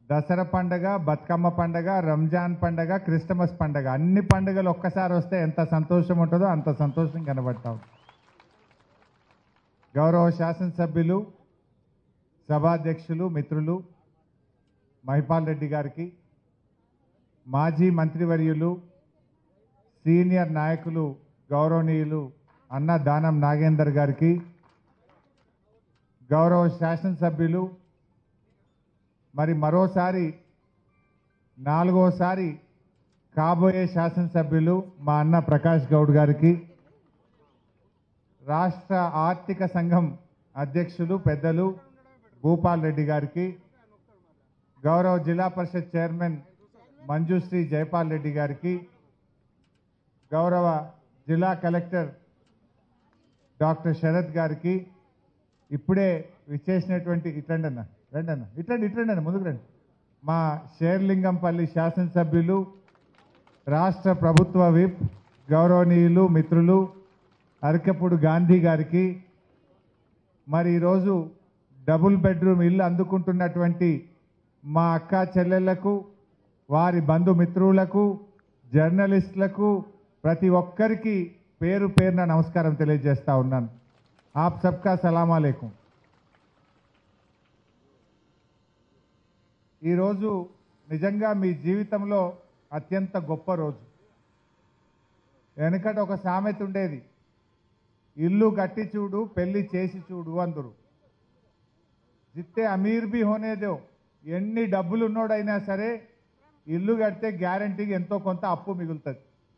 దసరా పండగ బతుకమ్మ పండగ రంజాన్ పండగ క్రిస్టమస్ పండగ అన్ని పండుగలు ఒక్కసారి వస్తే ఎంత సంతోషం ఉంటుందో అంత సంతోషం కనబడతాం గౌరవ శాసనసభ్యులు సభాధ్యక్షులు మిత్రులు మహిపాల్ రెడ్డి గారికి మాజీ మంత్రివర్యులు సీనియర్ నాయకులు గౌరవనీయులు అన్న దానం నాగేందర్ గారికి గౌరవ శాసనసభ్యులు మరి మరోసారి నాలుగోసారి కాబోయే శాసనసభ్యులు మా అన్న ప్రకాష్ గౌడ్ గారికి రాష్ట్ర ఆర్థిక సంఘం అధ్యక్షులు పెద్దలు భూపాల్ రెడ్డి గారికి గౌరవ జిల్లా పరిషత్ చైర్మన్ మంజుశ్రీ జైపాల్ రెడ్డి గారికి గౌరవ జిల్లా కలెక్టర్ డాక్టర్ శరత్ గారికి ఇప్పుడే విచ్చేసినటువంటి ఇట్రండి అన్న రండి అన్న ఇట్రండి ఇట్రండి అన్న ముందుకు రండి మా షేర్లింగంపల్లి శాసనసభ్యులు రాష్ట్ర ప్రభుత్వ విప్ గౌరవనీయులు మిత్రులు అరకెప్పుడు గాంధీ గారికి మరి ఈరోజు డబుల్ బెడ్రూమ్ ఇల్లు అందుకుంటున్నటువంటి మా అక్క చెల్లెళ్లకు వారి బంధుమిత్రులకు జర్నలిస్టులకు ప్రతి ఒక్కరికి పేరు పేరున నమస్కారం తెలియజేస్తా ఉన్నాను ఆప్ సబ్కా సలాం అలైకుం ఈరోజు నిజంగా మీ జీవితంలో అత్యంత గొప్ప రోజు వెనకట ఒక సామెత ఉండేది ఇల్లు కట్టి చూడు పెళ్లి చేసి చూడు అందరు జిత్తే అమీర్ బి హోనేదో ఎన్ని డబ్బులు ఉన్నోడైనా సరే ఇల్లు కడితే గ్యారంటీకి ఎంతో కొంత అప్పు మిగులుతుంది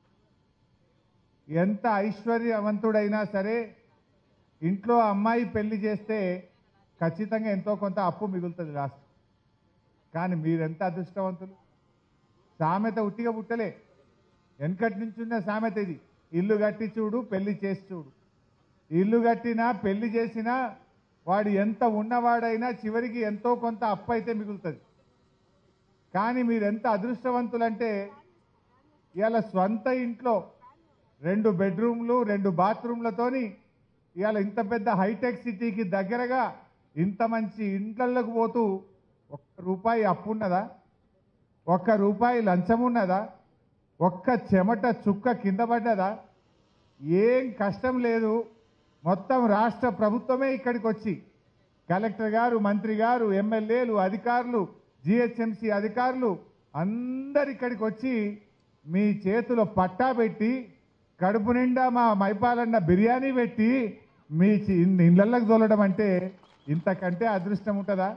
ఎంత ఐశ్వర్యవంతుడైనా సరే ఇంట్లో అమ్మాయి పెళ్లి చేస్తే ఖచ్చితంగా ఎంతో కొంత అప్పు మిగులుతుంది లాస్ట్ కానీ మీరెంత అదృష్టవంతులు సామెత ఉట్టిగా పుట్టలే వెనకటి నుంచి ఉన్న సామెత ఇది ఇల్లు కట్టి చూడు పెళ్లి చేసి చూడు ఇల్లు కట్టినా పెళ్లి చేసినా వాడు ఎంత ఉన్నవాడైనా చివరికి ఎంతో కొంత అప్పు అయితే మిగులుతుంది కానీ మీరు ఎంత అదృష్టవంతులంటే ఇవాళ స్వంత ఇంట్లో రెండు బెడ్రూమ్లు రెండు బాత్రూమ్లతోని ఇవాళ ఇంత పెద్ద హైటెక్ సిటీకి దగ్గరగా ఇంత మంచి ఇంట్లలోకి పోతూ ఒక్క రూపాయి అప్పు ఉన్నదా ఒక్క రూపాయి లంచం ఉన్నదా ఒక్క చెమట చుక్క కింద పడ్డదా ఏం కష్టం లేదు మొత్తం రాష్ట్ర ప్రభుత్వమే ఇక్కడికి వచ్చి కలెక్టర్ గారు మంత్రి గారు ఎమ్మెల్యేలు అధికారులు జిహెచ్ఎంసి అధికారులు అందరు ఇక్కడికి వచ్చి మీ చేతిలో పట్టా పెట్టి కడుపు నిండా మా మైపాలన్న బిర్యానీ పెట్టి మీ చి- ఇన్- ఇళ్ళకి తోలడం అంటే ఇంతకంటే అదృష్టం ఉంటుందా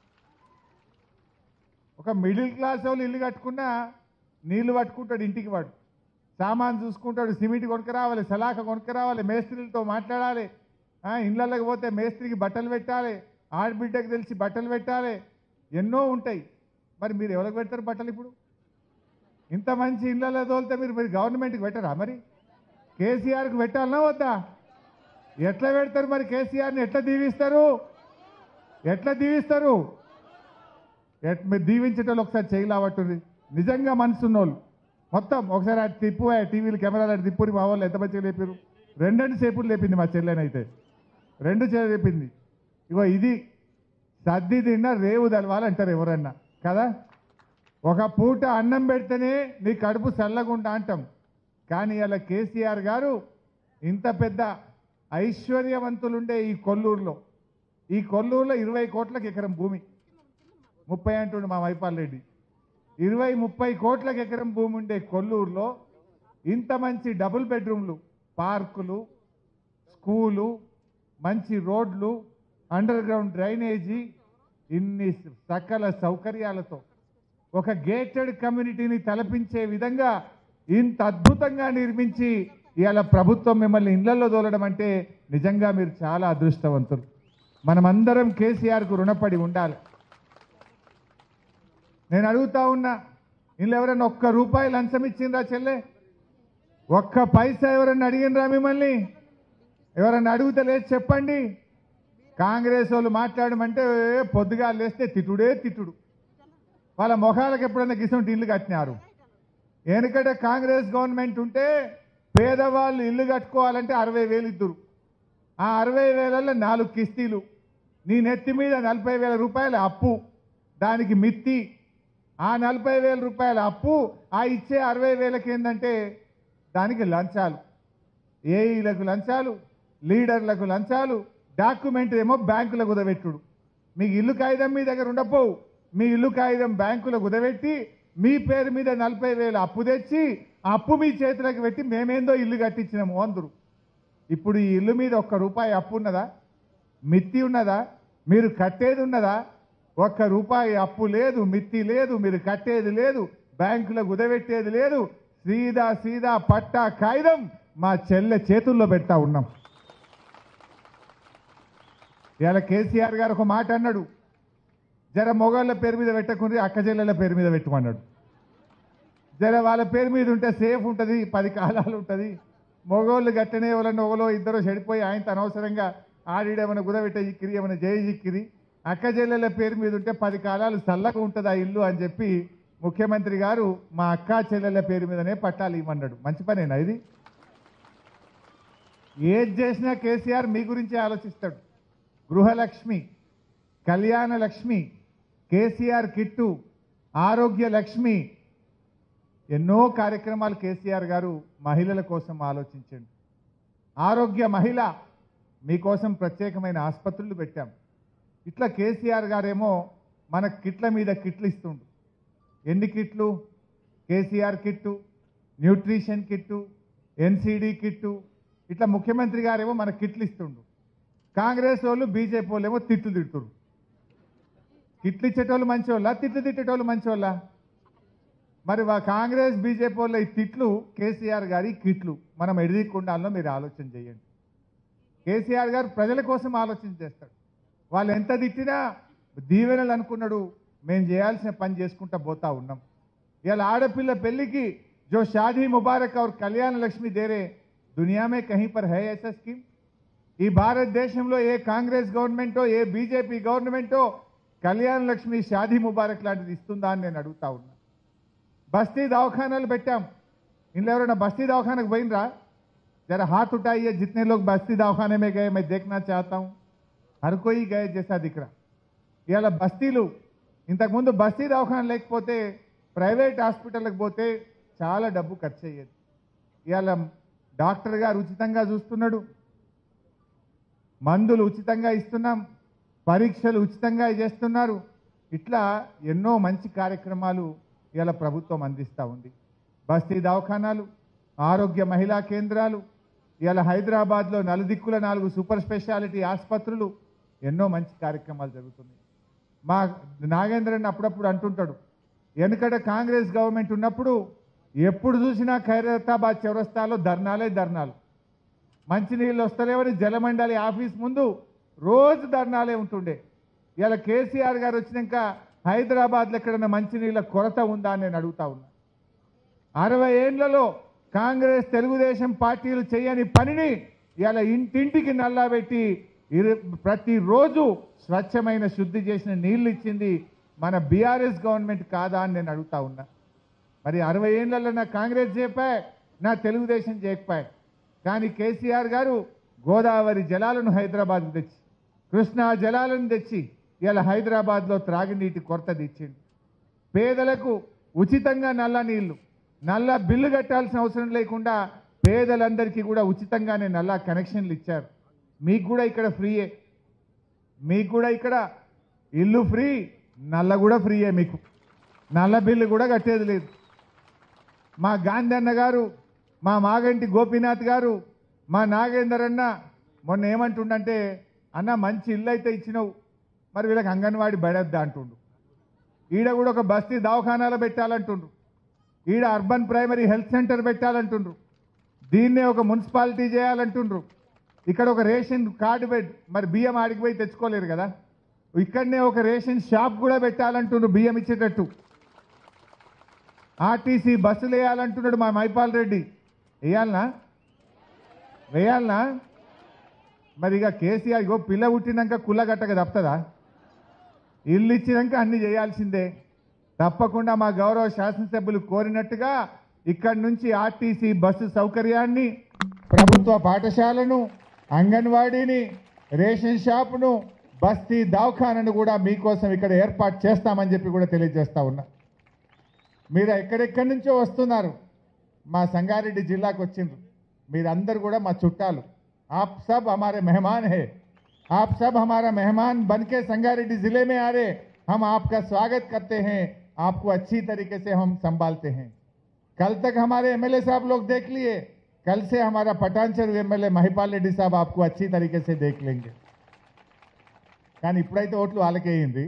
ఒక మిడిల్ క్లాస్ వాళ్ళు ఇల్లు కట్టుకున్నా నీళ్లు పట్టుకుంటాడు ఇంటికి వాడు సామాన్ చూసుకుంటాడు సిమెంట్ కొనుక్క రావాలి సలాక కొనుక్క రావాలి మేస్త్రీలతో మాట్లాడాలి ఆ, ఇళ్ళకి పోతే మేస్త్రికి బట్టలు పెట్టాలి ఆడబిడ్డకు తెలిసి బట్టలు పెట్టాలి ఎన్నో ఉంటాయి మరి మీరు ఎవరికి పెడతారు బట్టలు ఇప్పుడు ఇంత మంచి ఇళ్ళలో తోలితే మీరు మరి గవర్నమెంట్కి పెట్టరా మరి కేసీఆర్కి పెట్టాలనా వద్దా ఎట్లా పెడతారు మరి కేసీఆర్ని ఎట్లా దీవిస్తారు ఎట్లా దీవిస్తారు ఎట్ మీరు దీవించేటోళ్ళు ఒకసారి చేయలావట్టుంది నిజంగా మనసున్నోళ్ళు మొత్తం ఒకసారి అది తిప్పు ఆ టీవీలు కెమెరాలు అటు తిప్పుని మా వాళ్ళు ఎంత మంచిగా లేపారు రెండెండు సేపులు లేపింది మా చెల్లెనైతే రెండు చే లేపింది ఇగో ఇది సర్ది తిన్నా రేవు తెలవాలంటారు ఎవరన్నా కదా ఒక పూట అన్నం పెడితేనే నీ కడుపు చల్లగుండా అంటాం కానీ ఇలా కేసీఆర్ గారు ఇంత పెద్ద ఐశ్వర్యవంతులుండే ఈ కొల్లూరులో ఈ కొల్లూరులో ఇరవై కోట్లకు ఎకరం భూమి ముప్పై అంటుండు మా మైపాల్ రెడ్డి ఇరవై ముప్పై కోట్లకు ఎకరం భూమి ఉండే కొల్లూరులో ఇంత మంచి డబుల్ బెడ్రూమ్లు పార్కులు స్కూలు మంచి రోడ్లు అండర్ గ్రౌండ్ డ్రైనేజీ ఇన్ని సకల సౌకర్యాలతో ఒక గేటెడ్ కమ్యూనిటీని తలపించే విధంగా ఇంత అద్భుతంగా నిర్మించి ఇవాళ ప్రభుత్వం మిమ్మల్ని ఇళ్లలో దోలడం అంటే నిజంగా మీరు చాలా అదృష్టవంతులు మనమందరం కేసీఆర్కు రుణపడి ఉండాలి నేను అడుగుతా ఉన్నా వీళ్ళు ఎవరైనా ఒక్క రూపాయి లంచం ఇచ్చిండ్రా చెల్లె ఒక్క పైసా ఎవరన్నా అడిగినరా మిమ్మల్ని ఎవరన్నా అడిగితే లేదు చెప్పండి కాంగ్రెస్ వాళ్ళు మాట్లాడమంటే పొద్దుగా లేస్తే తిట్టుడే తిట్టుడు వాళ్ళ మొఖాలకు ఎప్పుడైనా గిసం ఇల్లు కట్టినారు ఎందుకంటే కాంగ్రెస్ గవర్నమెంట్ ఉంటే పేదవాళ్ళు ఇల్లు కట్టుకోవాలంటే అరవై వేలు ఇద్దరు ఆ అరవై వేలలో నాలుగు కిస్తీలు నీ నెత్తి మీద నలభై వేల రూపాయల అప్పు దానికి మిత్తి ఆ నలభై వేల రూపాయల అప్పు ఆ ఇచ్చే అరవై వేలకి ఏంటంటే దానికి లంచాలు ఏఈలకు లంచాలు లీడర్లకు లంచాలు డాక్యుమెంట్ ఏమో బ్యాంకులకు కుదబెట్టుడు మీకు ఇల్లు కాగితం మీ దగ్గర ఉండపోవు మీ ఇల్లు కాగితం బ్యాంకులో కుదబెట్టి మీ పేరు మీద నలభై వేలు అప్పు తెచ్చి ఆ అప్పు మీ చేతులకు పెట్టి మేమేందో ఇల్లు కట్టించినాము అందరు ఇప్పుడు ఈ ఇల్లు మీద ఒక్క రూపాయి అప్పు ఉన్నదా మిత్తి ఉన్నదా మీరు కట్టేది ఉన్నదా ఒక్క రూపాయి అప్పు లేదు మిత్తి లేదు మీరు కట్టేది లేదు బ్యాంకులో కుదబెట్టేది లేదు సీదా సీదా పట్టా కాగితం మా చెల్లె చేతుల్లో పెడతా ఉన్నాం ఇవాళ కేసీఆర్ గారు ఒక మాట అన్నాడు జర మొగాళ్ళ పేరు మీద పెట్టకుంది అక్క చెల్లెల పేరు మీద పెట్టమన్నాడు జర వాళ్ళ పేరు మీద ఉంటే సేఫ్ ఉంటుంది పది కాలాలు ఉంటుంది మొగోళ్ళు గట్టనే ఎవరన్నా ఒకలో ఇద్దరు చెడిపోయి ఆయనతో అనవసరంగా ఆడిడేమైనా కుదబెట్టే చిక్కిరి ఏమైనా జయ చిక్కిరి అక్క చెల్లెల పేరు మీద ఉంటే పది కాలాలు చల్లగా ఉంటుంది ఆ ఇల్లు అని చెప్పి ముఖ్యమంత్రి గారు మా అక్క చెల్లెల పేరు మీదనే పట్టాలి ఇవ్వన్నాడు మంచి పనేనా ఇది ఏది చేసినా కేసీఆర్ మీ గురించే ఆలోచిస్తాడు గృహలక్ష్మి కళ్యాణ లక్ష్మి కేసీఆర్ కిట్టు ఆరోగ్య లక్ష్మి ఎన్నో కార్యక్రమాలు కేసీఆర్ గారు మహిళల కోసం ఆలోచించండి ఆరోగ్య మహిళ మీకోసం ప్రత్యేకమైన ఆసుపత్రులు పెట్టాం ఇట్లా కేసీఆర్ గారేమో మన కిట్ల మీద కిట్లు ఇస్తుండు ఎన్ని కిట్లు KCR kit nutrition kit NCD kit ఇట్లా ముఖ్యమంత్రి గారేమో మన కిట్లు ఇస్తుండు కాంగ్రెస్ వాళ్ళు బీజేపీ వాళ్ళు ఏమో తిట్లు తిడుతురు కిట్లు ఇచ్చేటోళ్ళు మంచోళ్ళ తిట్లు తిట్టేటోళ్ళు మంచోళ్ళ మరి వా కాంగ్రెస్ బీజేపీ వాళ్ళ ఈ తిట్లు కేసీఆర్ గారి కిట్లు మనం ఎడిదిక్కుండాలో మీరు ఆలోచన చేయండి కేసీఆర్ గారు ప్రజల కోసం ఆలోచన చేస్తాడు వాళ్ళు ఎంత తిట్టినా దీవెనలు అనుకున్నాడు మేము చేయాల్సిన పని చేసుకుంటా పోతా ఉన్నాం ఇవాళ ఆడపిల్ల పెళ్లికి जो शादी मुबारक और కళ్యాణ లక్ష్మి దేరే దునియా మే కहीं पर है ऐसा స్కీమ్ ఈ భారతదేశంలో ఏ కాంగ్రెస్ గవర్నమెంటో ఏ బీజేపీ గవర్నమెంటో కళ్యాణ లక్ష్మి షాదీ ముబారక్ లాంటిది ఇస్తుందా అని నేను అడుగుతా ఉన్నా బస్తీ దవాఖానాలు పెట్టాం ఇంట్లో ఎవరైనా బస్తీ దవాఖానకు పోయినరా जरा हाथ उठाइए जितने लोग बस्ती दवाखाने में गए मैं देखना चाहता हूं हर कोई गए जैसा दिख रहा ఇవాళ బస్తీలు ఇంతకుముందు బస్తీ దవాఖాన లేకపోతే ప్రైవేట్ హాస్పిటల్కి పోతే చాలా డబ్బు ఖర్చు అయ్యేది ఇవాళ డాక్టర్ గారు ఉచితంగా చూస్తున్నాడు మందులు ఉచితంగా ఇస్తున్నాం పరీక్షలు ఉచితంగా చేస్తున్నారు ఇట్లా ఎన్నో మంచి కార్యక్రమాలు ఇవాళ ప్రభుత్వం అందిస్తూ ఉంది బస్తీ దవాఖానాలు ఆరోగ్య మహిళా కేంద్రాలు ఇవాళ హైదరాబాద్లో నలుదిక్కుల నాలుగు సూపర్ స్పెషాలిటీ ఆసుపత్రులు ఎన్నో మంచి కార్యక్రమాలు జరుగుతున్నాయి మా నాగేంద్రన్ అప్పుడప్పుడు అంటుంటాడు వెనుకట కాంగ్రెస్ గవర్నమెంట్ ఉన్నప్పుడు ఎప్పుడు చూసినా ఖైరతాబాద్ చౌరస్తాలో ధర్నాలే ధర్నాలు మంచినీళ్ళు వస్తలేవని జలమండలి ఆఫీస్ ముందు రోజు ధర్నాలే ఉంటుండే ఇలా కేసీఆర్ గారు వచ్చినాక హైదరాబాద్లో ఎక్కడైనా మంచినీళ్ళ కొరత ఉందా అని నేను అడుగుతా ఉన్నా అరవై ఏండ్లలో కాంగ్రెస్ తెలుగుదేశం పార్టీలు చేయని పనిని ఇలా ఇంటింటికి నల్లాబెట్టి ఇరు ప్రతిరోజు స్వచ్ఛమైన శుద్ధి చేసిన నీళ్లు ఇచ్చింది మన బీఆర్ఎస్ గవర్నమెంట్ కాదా అని నేను అడుగుతా ఉన్నా మరి అరవై ఏళ్ళల్లో నా కాంగ్రెస్ చెప్పాయి నా తెలుగుదేశం చేయకపోయాయి కానీ కేసీఆర్ గారు గోదావరి జలాలను హైదరాబాద్కు తెచ్చి కృష్ణా జలాలను తెచ్చి ఇలా హైదరాబాద్లో త్రాగునీటి కొరత తెచ్చిండు పేదలకు ఉచితంగా నల్ల నీళ్లు నల్ల బిల్లు కట్టాల్సిన అవసరం లేకుండా పేదలందరికీ కూడా ఉచితంగానే నల్ల కనెక్షన్లు ఇచ్చారు మీకు కూడా ఇక్కడ ఫ్రీయే మీకు కూడా ఇక్కడ ఇల్లు ఫ్రీ నల్ల కూడా ఫ్రీయే మీకు నల్ల బిల్లు కూడా కట్టేది లేదు మా గాంధీ అన్న గారు మా మాగంటి గోపీనాథ్ గారు మా నాగేందర్ అన్న మొన్న ఏమంటుండంటే అన్న మంచి ఇల్లు అయితే ఇచ్చినావు మరి వీళ్ళకి అంగన్వాడి బడద్దా అంటుండు ఈడ కూడా ఒక బస్తీ దవాఖానాలు పెట్టాలంటుండ్రు ఈడ అర్బన్ ప్రైమరీ హెల్త్ సెంటర్ పెట్టాలంటుండ్రు దీన్నే ఒక మున్సిపాలిటీ చేయాలంటుండ్రు ఇక్కడ ఒక రేషన్ కార్డు పెట్ మరి బియ్యం ఆడికి పోయి తెచ్చుకోలేరు కదా ఇక్కడనే ఒక రేషన్ షాప్ కూడా పెట్టాలంటుండ్రు బియ్యం ఇచ్చేటట్టు ఆర్టీసీ బస్సులు వేయాలంటున్నాడు మా మైపాల్ రెడ్డి వేయాలనా వేయాలనా మరి ఇక కేసీఆర్ ఇగో పిల్ల పుట్టినాక కుల్లగట్టక తప్పుతుందా ఇల్లు ఇచ్చినాక అన్ని చేయాల్సిందే తప్పకుండా మా గౌరవ శాసనసభ్యులు కోరినట్టుగా ఇక్కడి నుంచి ఆర్టీసీ బస్సు సౌకర్యాన్ని ప్రభుత్వ పాఠశాలను అంగన్వాడీని రేషన్ షాపును బస్తీ దవాఖానను కూడా మీకోసం ఇక్కడ ఏర్పాటు చేస్తామని చెప్పి కూడా తెలియజేస్తా ఉన్నా మీరు ఎక్కడెక్కడి నుంచో వస్తున్నారు మా సంగారెడ్డి జిల్లాకు వచ్చిండ్రు మీరందరూ కూడా మా చుట్టాలు आप सब हमारे मेहमान है आप सब हमारा मेहमान बन के संगारेड्डी जिले में आ रहे हम आपका स्वागत करते हैं आपको अच्छी तरीके से हम संभालते हैं कल तक हमारे एमएलए साहब लोग देख लिए कल से हमारा पटानचर एमएलए महिपाल रेड्डी साहब आपको अच्छी तरीके से देख लेंगे కానీ ఇప్పుడైతే ఓట్లు వాళ్ళకే అయింది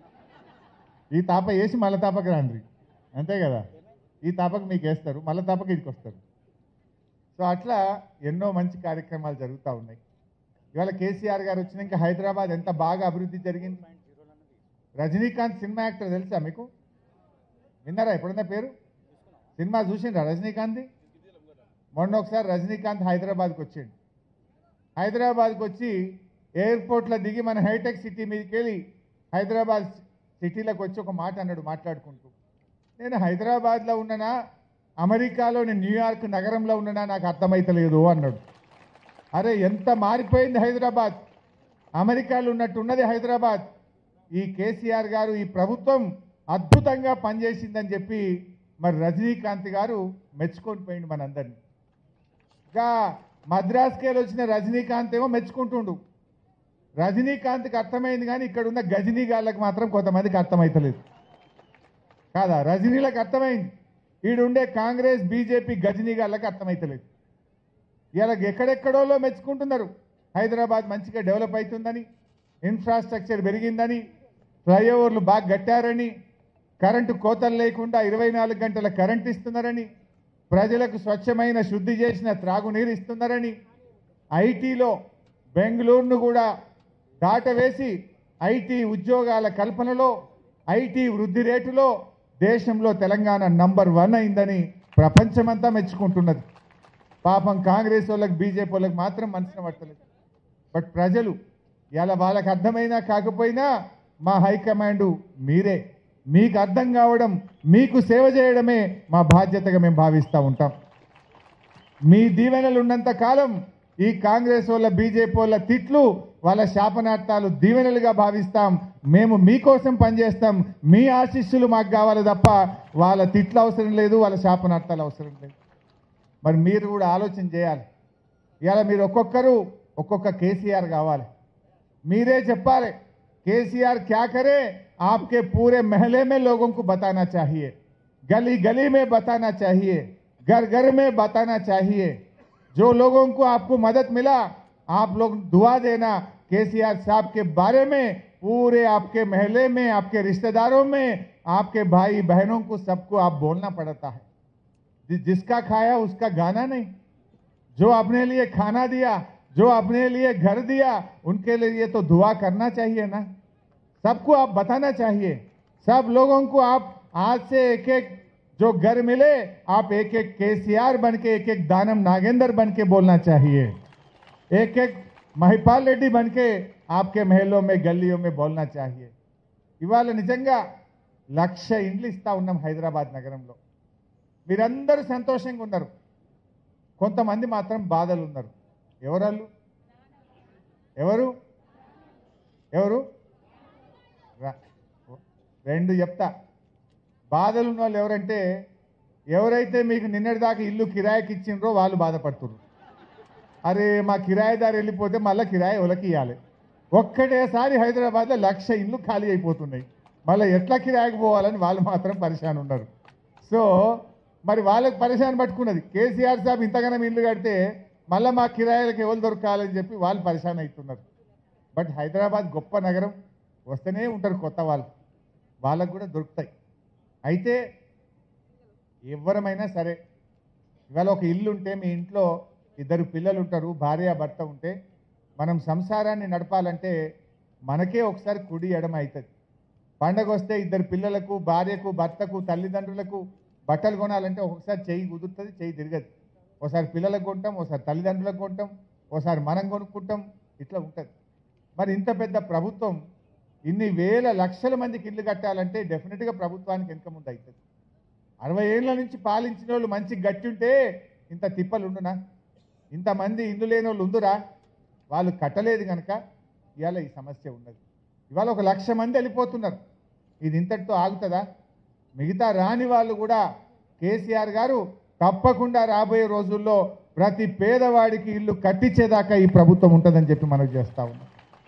ఈ తాప వేసి మళ్ళీ తాపకి రండి అంతే కదా ఈ తాపకు మీకు వేస్తారు మళ్ళీ తాపకి ఇదికి వస్తారు సో అట్లా ఎన్నో మంచి కార్యక్రమాలు జరుగుతూ ఉన్నాయి ఇవాళ కేసీఆర్ గారు వచ్చినాక హైదరాబాద్ ఎంత బాగా అభివృద్ధి జరిగింది రజనీకాంత్ సినిమా యాక్టర్ తెలుసా మీకు విన్నారా ఎప్పుడన్నా పేరు సినిమా చూసిండ్రా రజనీకాంత్ది మొన్న ఒకసారి రజనీకాంత్ హైదరాబాద్కి వచ్చిండు హైదరాబాద్కి వచ్చి ఎయిర్పోర్ట్లో దిగి మన హైటెక్ సిటీ మీదకి వెళ్ళి హైదరాబాద్ సిటీలోకి వచ్చి ఒక మాట అన్నాడు మాట్లాడుకుంటూ నేను హైదరాబాద్లో ఉన్ననా అమెరికాలో నేను న్యూయార్క్ నగరంలో ఉన్ననా నాకు అర్థమైతలేదు అన్నాడు అరే ఎంత మారిపోయింది హైదరాబాద్ అమెరికాలో ఉన్నట్టు ఉన్నది హైదరాబాద్ ఈ కేసీఆర్ గారు ఈ ప్రభుత్వం అద్భుతంగా పనిచేసిందని చెప్పి మరి రజనీకాంత్ గారు మెచ్చుకొని పోయింది మనందరినీ ఇంకా మద్రాస్కి వెళ్ళి వచ్చిన రజనీకాంత్ ఏమో మెచ్చుకుంటుండు రజనీకాంత్కి అర్థమైంది కానీ ఇక్కడ ఉన్న గజనీ గాళ్ళకి మాత్రం కొంతమందికి అర్థమైతలేదు కాదా రజనీలకు అర్థమైంది ఈడుండే కాంగ్రెస్ బీజేపీ గజనీ గాళ్ళకి అర్థమైతలేదు ఇలా ఎక్కడెక్కడోలో మెచ్చుకుంటున్నారు హైదరాబాద్ మంచిగా డెవలప్ అవుతుందని ఇన్ఫ్రాస్ట్రక్చర్ పెరిగిందని ఫ్లైఓవర్లు బాగా కట్టారని కరెంటు కోతలు లేకుండా ఇరవై నాలుగు గంటల కరెంట్ ఇస్తున్నారని ప్రజలకు స్వచ్ఛమైన శుద్ధి చేసిన త్రాగునీరు ఇస్తున్నారని ఐటీలో బెంగళూరును కూడా దాటవేసి ఐటీ ఉద్యోగాల కల్పనలో ఐటీ వృద్ధి రేటులో దేశంలో తెలంగాణ నంబర్ వన్ అయిందని ప్రపంచమంతా మెచ్చుకుంటున్నది పాపం కాంగ్రెస్ వాళ్ళకి బీజేపీ వాళ్ళకి మాత్రం మనసున పట్టలేదు బట్ ప్రజలు ఇలా వాళ్ళకి అర్థమైనా కాకపోయినా మా హైకమాండ్ మీరే మీకు అర్థం కావడం మీకు సేవ చేయడమే మా బాధ్యతగా మేము భావిస్తూ ఉంటాం మీ దీవెనలు ఉన్నంత కాలం ఈ కాంగ్రెస్ వాళ్ళ బీజేపీ వాళ్ళ తిట్లు వాళ్ళ శాపనార్థాలు దీవెనలుగా భావిస్తాం మేము మీకోసం పనిచేస్తాం మీ ఆశీస్సులు మాకు కావాలి తప్ప వాళ్ళ తిట్లు అవసరం లేదు వాళ్ళ శాపనార్థాలు అవసరం లేదు మరి మీరు కూడా ఆలోచన చేయాలి ఇవాళ మీరు ఒక్కొక్కరు ఒక్కొక్క కేసీఆర్ కావాలి మీరే చెప్పాలి केसीआर क्या करे आपके पूरे महले में लोगों को बताना चाहिए गली गली में बताना चाहिए घर घर में बताना चाहिए जो लोगों को आपको मदद मिला आप लोग दुआ देना केसीआर साहब के बारे में पूरे आपके महले में आपके रिश्तेदारों में आपके भाई बहनों को सबको आप बोलना पड़ता है जि- जिसका खाया उसका गाना नहीं जो अपने लिए खाना दिया जो अपने लिए घर दिया उनके लिए तो दुआ करना चाहिए ना सबको आप बताना चाहिए सब लोगों को आप आज से एक एक जो घर मिले आप एक एक केसीआर बन के एक एक दानम नागेंद्र बन के बोलना चाहिए एक एक महिपाल रेड्डी बन के आपके महलों में गलियों में बोलना चाहिए ఇవాళ నిజంగా లక్ష ఇండ్లు ఇస్తా ఉన్నాం హైదరాబాద్ నగరంలో మీరందరూ సంతోషంగా ఉన్నారు కొంతమంది మాత్రం బాధలు ఉన్నారు ఎవరాళ్ళు ఎవరు ఎవరు రా- రెండు చెప్తా బాధలు ఉన్న వాళ్ళు ఎవరంటే ఎవరైతే మీకు నిన్నటిదాకా ఇల్లు కిరాయికి ఇచ్చిండ్రో వాళ్ళు బాధపడుతున్నారు అరే మా కిరాయిదారు వెళ్ళిపోతే మళ్ళీ కిరాయి ఎవరికి ఇవ్వాలి ఒక్కటేసారి హైదరాబాద్లో లక్ష ఇల్లు ఖాళీ అయిపోతున్నాయి మళ్ళీ ఎట్లా కిరాయికి పోవాలని వాళ్ళు మాత్రం పరిశాన్ ఉన్నారు సో మరి వాళ్ళకి పరిశాన్ పట్టుకున్నది కేసీఆర్ సాబ్ ఇంతగానం ఇల్లు కడితే మళ్ళీ మా కిరాయిలకు ఎవరు దొరకాలని చెప్పి వాళ్ళు పరిశాన్ అవుతున్నారు బట్ హైదరాబాద్ గొప్ప నగరం వస్తూనే ఉంటారు కొత్త వాళ్ళు వాళ్ళకు కూడా దొరుకుతాయి అయితే ఎవరమైనా సరే ఇవాళ ఒక ఇల్లు ఉంటే మీ ఇంట్లో ఇద్దరు పిల్లలు ఉంటారు భార్య భర్త ఉంటే మనం సంసారాన్ని నడపాలంటే మనకే ఒకసారి కుడి ఎడమ అవుతుంది పండగ వస్తే ఇద్దరు పిల్లలకు భార్యకు భర్తకు తల్లిదండ్రులకు బట్టలు కొనాలంటే ఒక్కొక్కసారి చెయ్యి కుదురుతుంది చెయ్యి తిరగదు ఒకసారి పిల్లలకు కొంటాం ఒకసారి తల్లిదండ్రులకు కొంటాం ఒకసారి మనం కొనుక్కుంటాం ఇట్లా ఉంటుంది మరి ఇంత పెద్ద ప్రభుత్వం ఇన్ని వేల లక్షల మందికి ఇల్లు కట్టాలంటే డెఫినెట్గా ప్రభుత్వానికి వెనక ముందు అవుతుంది అరవై ఏళ్ళ నుంచి పాలించిన వాళ్ళు మంచి గట్టి ఉంటే ఇంత తిప్పలు ఉండునా ఇంతమంది ఇల్లు లేని వాళ్ళు ఉందురా వాళ్ళు కట్టలేదు కనుక ఇవాళ ఈ సమస్య ఉన్నది ఇవాళ ఒక లక్ష మంది వెళ్ళిపోతున్నారు ఇది ఇంతటితో ఆగుతుందా మిగతా రాని వాళ్ళు కూడా కేసీఆర్ గారు తప్పకుండా రాబోయే రోజుల్లో ప్రతి పేదవాడికి ఇల్లు కట్టించేదాకా ఈ ప్రభుత్వం ఉంటుందని చెప్పి మనం చేస్తా ఉన్నాం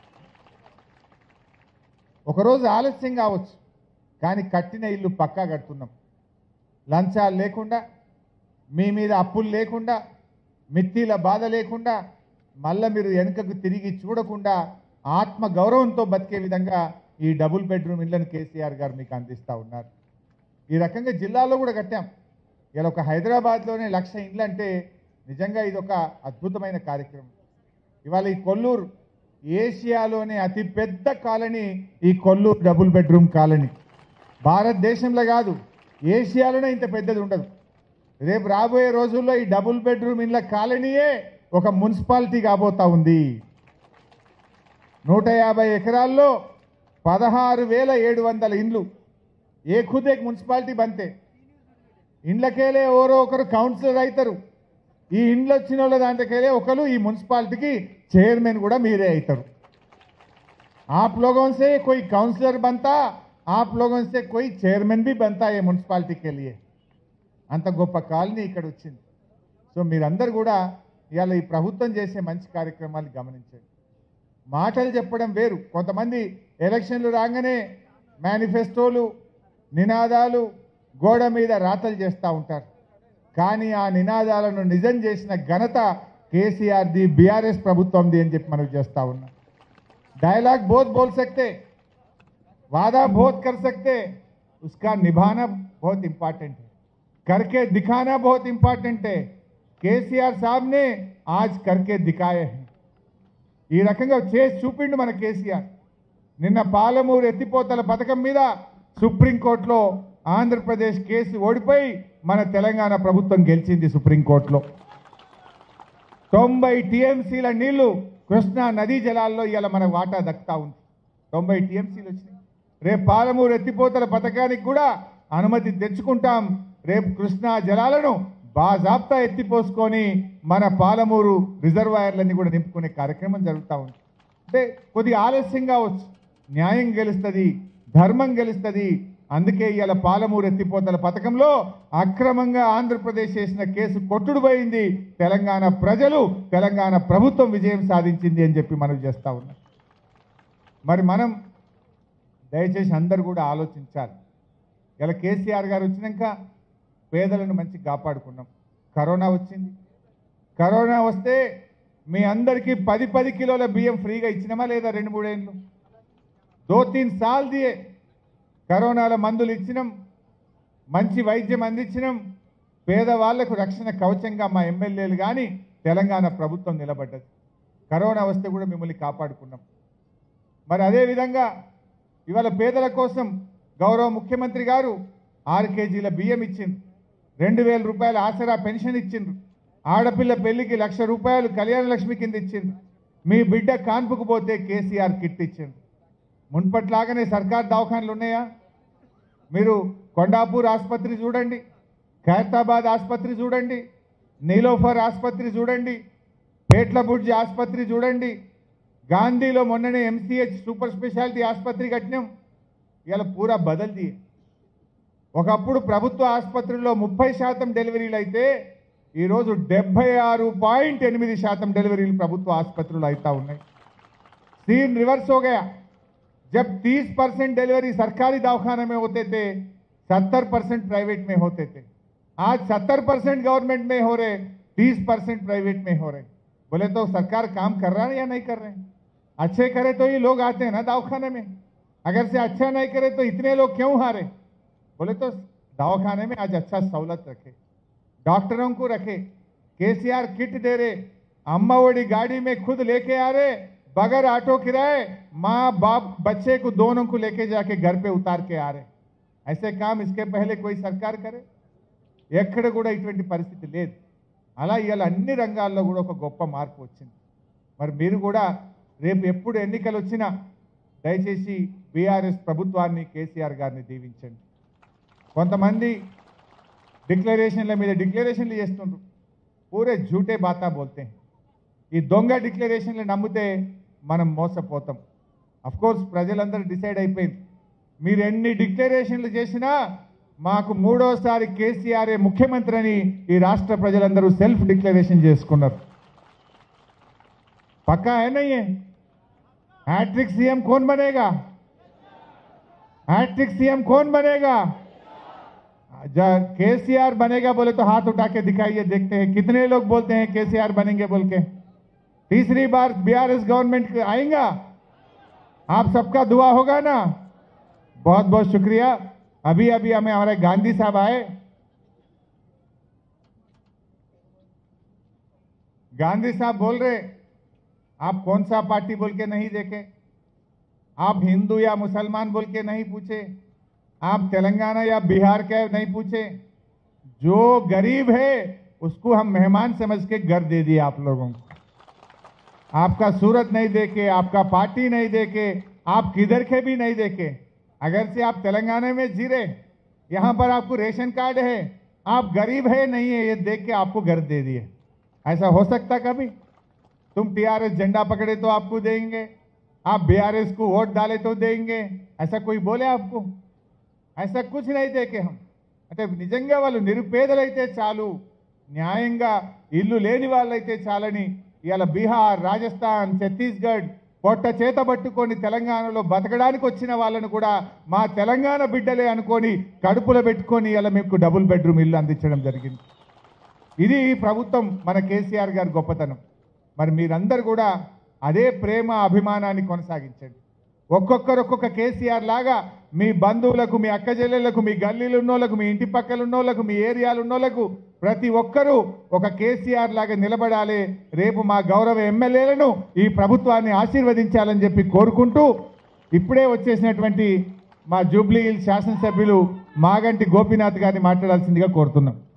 ఒకరోజు ఆలస్యం కావచ్చు కానీ కట్టిన ఇల్లు పక్కా కడుతున్నాం లంచాలు లేకుండా మీ మీద అప్పులు లేకుండా మిత్తిల బాధ లేకుండా మళ్ళా మీరు వెనుకకు తిరిగి చూడకుండా ఆత్మ గౌరవంతో బతికే విధంగా ఈ డబుల్ బెడ్రూమ్ ఇళ్లను కేసీఆర్ గారు మీకు అందిస్తూ ఉన్నారు ఈ రకంగా జిల్లాలో కూడా కట్టాం ఇలా ఒక హైదరాబాద్లోనే లక్ష ఇండ్లు అంటే నిజంగా ఇది ఒక అద్భుతమైన కార్యక్రమం ఇవాళ ఈ కొల్లూరు ఏషియాలోనే అతి పెద్ద కాలనీ ఈ కొల్లూరు డబుల్ బెడ్రూమ్ కాలనీ భారతదేశంలో కాదు ఏషియాలోనే ఇంత పెద్దది ఉండదు రేపు రాబోయే రోజుల్లో ఈ డబుల్ బెడ్రూమ్ ఇళ్ళ కాలనీయే ఒక మున్సిపాలిటీ కాబోతా ఉంది నూట యాభై ఎకరాల్లో పదహారు వేల ఏడు వందల ఇండ్లు ఏ ఖుదేక్ మున్సిపాలిటీ బంతే ఇండ్లకేలే ఎవరో ఒకరు కౌన్సిలర్ అవుతారు ఈ ఇండ్లు వచ్చిన వాళ్ళ దాంట్లోకెళ్ళే ఒకరు ఈ మున్సిపాలిటీకి చైర్మన్ కూడా మీరే అవుతారు आप लोगों से कोई काउंसलर बनता आप लोगों से कोई चेयरमैन भी बनता है మున్సిపాలిటీ के लिए అంత గొప్ప కాలనీ ఇక్కడ వచ్చింది సో మీరందరూ కూడా ఇవాళ ఈ ప్రభుత్వం చేసే మంచి కార్యక్రమాలు గమనించండి మాటలు చెప్పడం వేరు కొంతమంది ఎలక్షన్లు రాగానే మేనిఫెస్టోలు నినాదాలు గోడ మీద రాతలు చేస్తూ ఉంటారు కానీ ఆ నినాదాలను నిజం చేసిన ఘనత కేసీఆర్ది బీఆర్ఎస్ ప్రభుత్వంది అని చెప్పి మనకు చేస్తా ఉన్నాం डायलॉग बहुत बोल सकते वादा बहुत कर सकते उसका निभाना बहुत इंपॉर्टेंट है करके दिखाना बहुत इंपॉर्टेंट है కేసీఆర్ సాబ్ నే ఆజ్ కర్కే దికాయే హై ఈ రకంగా చేసి చూపిండు మన కేసీఆర్ నిన్న పాలమూరు ఎత్తిపోతల పథకం మీద సుప్రీంకోర్టులో ఆంధ్రప్రదేశ్ కేసు ఓడిపోయి మన తెలంగాణ ప్రభుత్వం గెలిచింది సుప్రీంకోర్టులో తొంభై టీఎంసీల నీళ్లు కృష్ణా నదీ జలాల్లో ఇవాళ మన వాటా దక్కుతా ఉంది తొంభై టీఎంసీలు వచ్చినాయి రేపు పాలమూరు ఎత్తిపోతల పథకానికి కూడా అనుమతి తెచ్చుకుంటాం రేపు కృష్ణా జలాలను బాజాబ్తా ఎత్తిపోసుకొని మన పాలమూరు రిజర్వాయర్లన్నీ కూడా నింపుకునే కార్యక్రమం జరుగుతూ ఉంది అంటే కొద్దిగా ఆలస్యం కావచ్చు న్యాయం గెలుస్తుంది ధర్మం గెలుస్తుంది అందుకే ఇవాళ పాలమూరు ఎత్తిపోతల పథకంలో అక్రమంగా ఆంధ్రప్రదేశ్ చేసిన కేసు కొట్టుడు పోయింది తెలంగాణ ప్రజలు తెలంగాణ ప్రభుత్వం విజయం సాధించింది అని చెప్పి మనం చేస్తా ఉన్నాం మరి మనం దయచేసి అందరు కూడా ఆలోచించాలి ఇలా కేసీఆర్ గారు వచ్చినాక పేదలను మంచి కాపాడుకున్నాం కరోనా వచ్చింది కరోనా వస్తే మీ అందరికీ పది పది కిలోల బియ్యం ఫ్రీగా ఇచ్చినామా లేదా రెండు మూడేళ్ళు దో తీన్ సాల్ దియే కరోనాల మందులు ఇచ్చినాం మంచి వైద్యం అందించినాం పేదవాళ్లకు రక్షణ కవచంగా మా ఎమ్మెల్యేలు కానీ తెలంగాణ ప్రభుత్వం నిలబడ్డది కరోనా వస్తే కూడా మిమ్మల్ని కాపాడుకున్నాం మరి అదే విధంగా ఇవాళ పేదల కోసం గౌరవ ముఖ్యమంత్రి గారు ఆరు కేజీల బియ్యం ఇచ్చింది రెండు వేల రూపాయల ఆసరా పెన్షన్ ఇచ్చిండ్రు ఆడపిల్ల పెళ్లికి లక్ష రూపాయలు కళ్యాణ లక్ష్మి కింద ఇచ్చిండ్రు మీ బిడ్డ కాన్పుకు పోతే కేసీఆర్ కిట్ ఇచ్చిండ్రు మున్పట్లాగానే సర్కార్ దవాఖానలు ఉన్నాయా మీరు కొండాపూర్ ఆసుపత్రి చూడండి ఖైరతాబాద్ ఆసుపత్రి చూడండి నీలోఫర్ ఆసుపత్రి చూడండి పేట్ల బుడ్జి ఆసుపత్రి చూడండి గాంధీలో మొన్ననే ఎంసీహెచ్ సూపర్ స్పెషాలిటీ ఆసుపత్రి కట్టినాం ఇలా పూరా బదల్ది ఒకప్పుడు ప్రభుత్వ ఆసుపత్రుల్లో ముప్పై శాతం డెలివరీలు అయితే ఈరోజు డెబ్బై ఆరు పాయింట్ ఎనిమిది శాతం డెలివరీలు ప్రభుత్వ ఆసుపత్రులు అవుతా ఉన్నాయి सीन रिवर्स हो गया जब 30 परसेंट डिलीवरी सरकारी दवाखाने में होते थे 70 परसेंट प्राइवेट में होते थे आज 70 परसेंट गवर्नमेंट में हो रहे 30 परसेंट प्राइवेट में हो रहे बोले तो सरकार काम कर रहा है या नहीं कर रहे हैं अच्छे करे तो ये लोग आते हैं ना दवाखाने में अगर से अच्छा नहीं करे तो इतने लोग क्यों हारे बोले तो दवाखाने में आज अच्छा सहूलत रखे डॉक्टरों को रखे केसीआर किट दे रहे अम्मा ओडी गाड़ी में खुद लेके आ रहे बगैर ऑटो किराए माँ बाप बच्चे को दोनों को लेके जाके घर पे उतार के आ रहे ऐसे काम इसके पहले कोई सरकार करे ఎక్కడ కూడా ఇటువంటి పరిస్థితి లేదు అలా ఇవాళ అన్ని రంగాల్లో కూడా ఒక గొప్ప మార్పు వచ్చింది మరి మీరు కూడా రేపు ఎప్పుడు ఎన్నికలు వచ్చినా దయచేసి బీఆర్ఎస్ ప్రభుత్వాన్ని కేసీఆర్ గారిని దీవించండి కొంతమంది డిక్లరేషన్ల మీద డిక్లరేషన్లు చేస్తుండ్రు పూరే झूठे బాతా బోల్తే हैं. ఈ దొంగ డిక్లరేషన్లు నమ్మితే మనం మోసపోతాం కోర్స్ ప్రజలందరూ డిసైడ్ అయిపోయింది మీరు ఎన్ని డిక్లరేషన్లు చేసినా మాకు మూడోసారి కేసీఆర్ ముఖ్యమంత్రి అని ఈ రాష్ట్ర ప్రజలందరూ సెల్ఫ్ డిక్లరేషన్ చేసుకున్నారు పక్కా है नहीं है हैट्रिक सीएम कौन बनेगा हैट्रिक सीएम कौन बनेगा केसीआर बनेगा बोले तो हाथ उठा के दिखाइए देखते हैं कितने लोग बोलते हैं केसीआर बनेंगे बोल के तीसरी बार बीआरएस गवर्नमेंट आएगा आप सबका दुआ होगा ना बहुत बहुत शुक्रिया अभी अभी हमें हमारे गांधी साहब आए गांधी साहब बोल रहे आप कौन सा पार्टी बोल के नहीं देखे आप हिंदू या मुसलमान बोल के नहीं पूछे आप तेलंगाना या बिहार के नहीं पूछे जो गरीब है उसको हम मेहमान समझ के घर दे दिए आप लोगों को आपका सूरत नहीं देखे आपका पार्टी नहीं देखे आप किधर के भी नहीं देखे अगर से आप तेलंगाना में जी रहे यहाँ पर आपको रेशन कार्ड है आप गरीब है नहीं है ये देख के आपको घर दे दिए ऐसा हो सकता कभी तुम टीआरएस झंडा पकड़े तो आपको देंगे आप बीआरएस को वोट डाले तो देंगे ऐसा कोई बोले आपको ऐसा कुछ नहीं देखे हम అంటే నిజంగా వాళ్ళు నిరుపేదలైతే చాలు న్యాయంగా ఇల్లు లేని వాళ్ళైతే చాలని ఇవాళ బీహార్ రాజస్థాన్ ఛత్తీస్గఢ్ పొట్ట చేత పట్టుకొని తెలంగాణలో బతకడానికి వచ్చిన వాళ్ళను కూడా మా తెలంగాణ బిడ్డలే అనుకొని కడుపులో పెట్టుకొని ఇలా మీకు డబుల్ బెడ్రూమ్ ఇల్లు అందించడం జరిగింది ఇది ఈ ప్రభుత్వం మన కేసీఆర్ గారి గొప్పతనం మరి మీరందరూ కూడా అదే ప్రేమ అభిమానాన్ని కొనసాగించండి ఒక్కొక్కరు ఒక్కొక్క కేసీఆర్ లాగా మీ బంధువులకు మీ అక్క చెల్లెళ్లకు మీ గల్లీలు ఉన్నోళ్ళకు మీ ఇంటి పక్కల ఉన్నోళ్ళకు మీ ఏరియాలు ఉన్నోళ్ళకు ప్రతి ఒక్కరూ ఒక కేసీఆర్ లాగా నిలబడాలి రేపు మా గౌరవ ఎమ్మెల్యేలను ఈ ప్రభుత్వాన్ని ఆశీర్వదించాలని చెప్పి కోరుకుంటూ ఇప్పుడే వచ్చేసినటువంటి మా జూబ్లీ హిల్స్ శాసనసభ్యులు మాగంటి గోపీనాథ్ గారిని మాట్లాడాల్సిందిగా కోరుతున్నాం